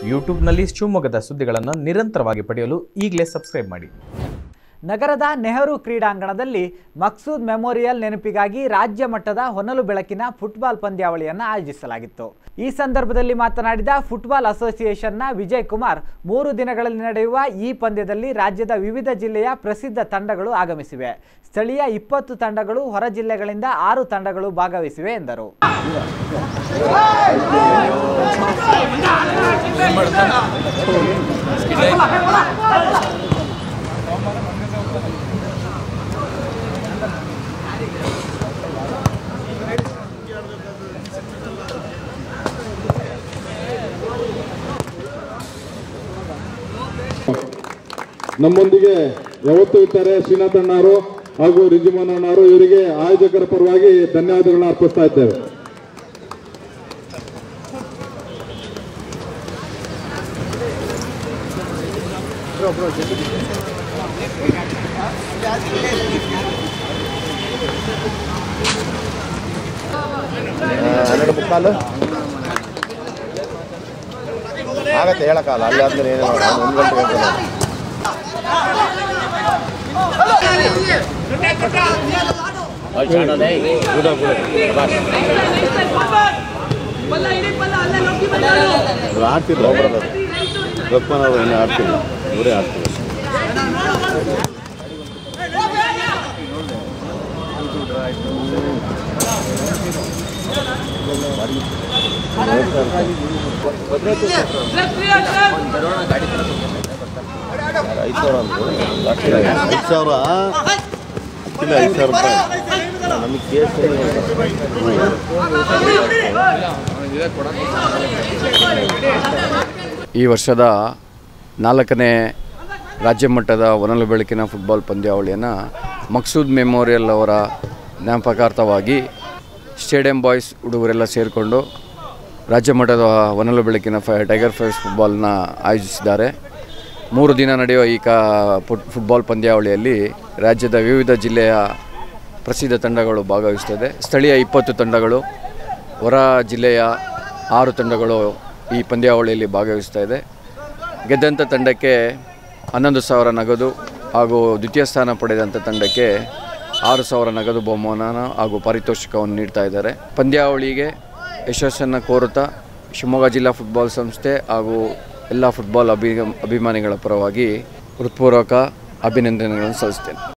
ಯೂಟ್ಯೂಬ್ನಲ್ಲಿ ಶಿವಮೊಗ್ಗದ ಸುದ್ದಿಗಳನ್ನು ನಿರಂತರವಾಗಿ ಪಡೆಯಲು ಈಗಲೇ ಸಬ್ಸ್ಕ್ರೈಬ್ ಮಾಡಿ ನಗರದ ನೆಹರು ಕ್ರೀಡಾಂಗಣದಲ್ಲಿ ಮಕ್ಸೂದ್ ಮೆಮೋರಿಯಲ್ ನೆನಪಿಗಾಗಿ ರಾಜ್ಯ ಮಟ್ಟದ ಹೊನಲು ಬೆಳಕಿನ ಫುಟ್ಬಾಲ್ ಪಂದ್ಯಾವಳಿಯನ್ನು ಆಯೋಜಿಸಲಾಗಿತ್ತು ಈ ಸಂದರ್ಭದಲ್ಲಿ ಮಾತನಾಡಿದ ಫುಟ್ಬಾಲ್ ಅಸೋಸಿಯೇಷನ್ನ ವಿಜಯ್ ಕುಮಾರ್ ಮೂರು ದಿನಗಳಲ್ಲಿ ನಡೆಯುವ ಈ ಪಂದ್ಯದಲ್ಲಿ ರಾಜ್ಯದ ವಿವಿಧ ಜಿಲ್ಲೆಯ ಪ್ರಸಿದ್ಧ ತಂಡಗಳು ಆಗಮಿಸಿವೆ ಸ್ಥಳೀಯ ಇಪ್ಪತ್ತು ತಂಡಗಳು ಹೊರ ಜಿಲ್ಲೆಗಳಿಂದ ಆರು ತಂಡಗಳು ಭಾಗವಹಿಸಿವೆ ಎಂದರು ನಮ್ಮೊಂದಿಗೆ ಯಾವತ್ತೂ ಇರ್ತಾರೆ ಶ್ರೀನಾಥ್ ಅಣ್ಣವರು ಹಾಗೂ ರಿಜಿಮೋಹನ್ ಅಣ್ಣವರು ಇವರಿಗೆ ಆಯೋಜಕರ ಪರವಾಗಿ ಧನ್ಯವಾದಗಳನ್ನ ಅರ್ಪಿಸ್ತಾ ಇದ್ದೇವೆ ಹನ್ನೆರಡು ಮುಕ್ಕಾಲು ಆಗತ್ತೆ ಹೇಳಕ್ಕಾಗಲ್ಲ ಅಲ್ಲಿ ಆದ್ಮೇಲೆ ಏನೇನು ಒಂದು ಗಂಟೆಗೆ ಹೇಳ್ತಾನೆ. ಇವ್ರು ಆಡ್ತಿದ್ರು ಒಬ್ಬರದ್ದು ರತ್ಮನ್ ಅವರು ಇನ್ನೂ ಆಡ್ತಿಲ್ಲ ಇವರೇ ಆಡ್ತಿದ್ರು ಐದು ಸಾವಿರ ಅಂದ್ರು ಐದು ಸಾವಿರ ಇಲ್ಲ ಐದು ಸಾವಿರ ರೂಪಾಯಿ ನಮಗೆ ಕೇಸ್ ಈ ವರ್ಷದ ನಾಲ್ಕನೇ ರಾಜ್ಯ ಮಟ್ಟದ ಒನಲು ಬೆಳಕಿನ ಫುಟ್ಬಾಲ್ ಪಂದ್ಯಾವಳಿಯನ್ನು ಮಕ್ಸೂದ್ ಮೆಮೋರಿಯಲ್ ಅವರ ಜ್ಞಾಪಕಾರ್ಥವಾಗಿ ಸ್ಟೇಡಿಯಂ ಬಾಯ್ಸ್ ಹುಡುಗರೆಲ್ಲ ಸೇರಿಕೊಂಡು ರಾಜ್ಯ ಮಟ್ಟದ ಒನಲು ಬೆಳಕಿನ ಫೈ ಟೈಗರ್ ಫೈರ್ಸ್ ಫುಟ್ಬಾಲ್ನ ಆಯೋಜಿಸಿದ್ದಾರೆ ಮೂರು ದಿನ ನಡೆಯುವ ಈ ಕಾ ಫುಟ್ ಫುಟ್ಬಾಲ್ ಪಂದ್ಯಾವಳಿಯಲ್ಲಿ ರಾಜ್ಯದ ವಿವಿಧ ಜಿಲ್ಲೆಯ ಪ್ರಸಿದ್ಧ ತಂಡಗಳು ಭಾಗವಹಿಸುತ್ತದೆ ಸ್ಥಳೀಯ ಇಪ್ಪತ್ತು ತಂಡಗಳು ಹೊರ ಜಿಲ್ಲೆಯ ಆರು ತಂಡಗಳು ಈ ಪಂದ್ಯಾವಳಿಯಲ್ಲಿ ಭಾಗವಹಿಸ್ತಾ ಇದೆ ಗೆದ್ದಂಥ ತಂಡಕ್ಕೆ ಹನ್ನೊಂದು ಸಾವಿರ ನಗದು ಹಾಗೂ ದ್ವಿತೀಯ ಸ್ಥಾನ ಪಡೆದಂಥ ತಂಡಕ್ಕೆ ಆರು ಸಾವಿರ ನಗದು ಬಹುಮಾನ ಹಾಗೂ ಪಾರಿತೋಷಿಕವನ್ನು ನೀಡ್ತಾ ಇದ್ದಾರೆ ಪಂದ್ಯಾವಳಿಗೆ ಯಶಸ್ಸನ್ನು ಕೋರುತ್ತಾ ಶಿವಮೊಗ್ಗ ಜಿಲ್ಲಾ ಫುಟ್ಬಾಲ್ ಸಂಸ್ಥೆ ಹಾಗೂ ಎಲ್ಲ ಫುಟ್ಬಾಲ್ ಅಭಿ ಅಭಿಮಾನಿಗಳ ಪರವಾಗಿ ಹೃತ್ಪೂರ್ವಕ ಅಭಿನಂದನೆಗಳನ್ನು ಸಲ್ಲಿಸ್ತೇನೆ